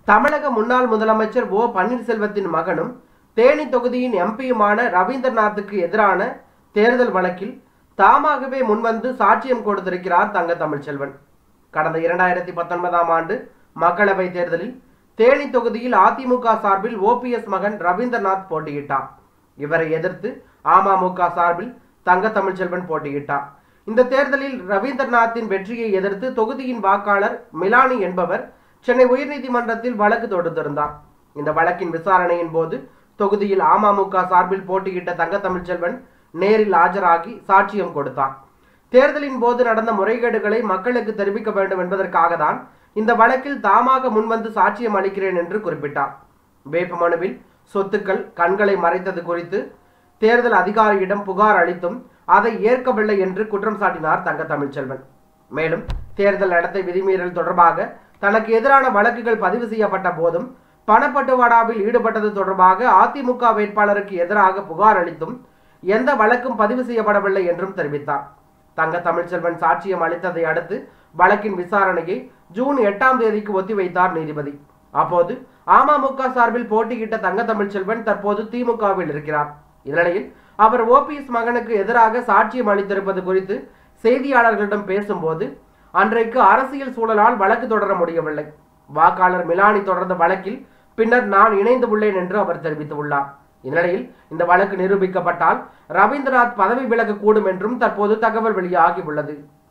தமிழக முன்னாள் முதலமைச்சர் ஓ பன்னீர்செல்வத்தின் மகனும் தேனி தொகுதியின் எம்பியுமான ரவீந்திரநாத்துக்கு எதிரான தேர்தல் வழக்கில் தாமாகவே முன்வந்து சாட்சியம் கொடுத்திருக்கிறார் தங்க தமிழ்ச்செல்வன் கடந்த இரண்டாயிரத்தி பத்தொன்பதாம் ஆண்டு மக்களவை தேர்தலில் தேனி தொகுதியில் அதிமுக சார்பில் ஓபிஎஸ் மகன் ரவீந்திரநாத் போட்டியிட்டார் இவரை எதிர்த்து அமமுக சார்பில் தங்க தமிழ்ச்செல்வன் போட்டியிட்டார் இந்த தேர்தலில் ரவீந்திரநாத்தின் வெற்றியை எதிர்த்து தொகுதியின் வாக்காளர் மிலானி என்பவர் சென்னை உயர்நீதிமன்றத்தில் வழக்கு தொடுத்திருந்தார் இந்த வழக்கின் விசாரணையின் போது தொகுதியில் அமமுக சார்பில் போட்டியிட்ட தங்க தமிழ்ச்செல்வன் நேரில் ஆஜராகி சாட்சியம் கொடுத்தார் தேர்தலின் போது நடந்த முறைகேடுகளை மக்களுக்கு தெரிவிக்க வேண்டும் என்பதற்காக தான் இந்த வழக்கில் தாமாக முன்வந்து சாட்சியம் அளிக்கிறேன் என்று குறிப்பிட்டார் வேட்புமனுவில் சொத்துக்கள் கண்களை மறைத்தது குறித்து தேர்தல் அதிகாரியிடம் புகார் அளித்தும் அதை ஏற்கவில்லை என்று குற்றம் சாட்டினார் தங்க தமிழ்ச்செல்வன் மேலும் தேர்தல் நடத்தை விதிமீறல் தொடர்பாக தனக்கு எதிரான வழக்குகள் பதிவு செய்யப்பட்ட போதும் பணப்பட்டுவாடாவில் ஈடுபட்டது தொடர்பாக அதிமுக வேட்பாளருக்கு எதிராக புகார் அளித்தும் எந்த வழக்கும் பதிவு செய்யப்படவில்லை என்றும் தெரிவித்தார் தங்க தமிழ்ச்செல்வன் சாட்சியம் அளித்ததை அடுத்து வழக்கின் விசாரணையை ஜூன் எட்டாம் தேதிக்கு ஒத்திவைத்தார் நீதிபதி அப்போது அமமுக சார்பில் போட்டியிட்ட தங்க தமிழ்ச்செல்வன் தற்போது திமுகவில் இருக்கிறார் இந்நிலையில் அவர் ஓபிஎஸ் மகனுக்கு எதிராக சாட்சியம் அளித்திருப்பது குறித்து செய்தியாளர்களிடம் பேசும்போது அன்றைக்கு அரசியல் சூழலால் வழக்கு தொடர முடியவில்லை வாக்காளர் மிலானி தொடர்ந்த வழக்கில் பின்னர் நான் இணைந்து உள்ளேன் என்று அவர் தெரிவித்துள்ளார் இந்நிலையில் இந்த வழக்கு நிரூபிக்கப்பட்டால் ரவீந்திரநாத் பதவி விலகக்கூடும் என்றும் தற்போது தகவல் வெளியாகி உள்ளது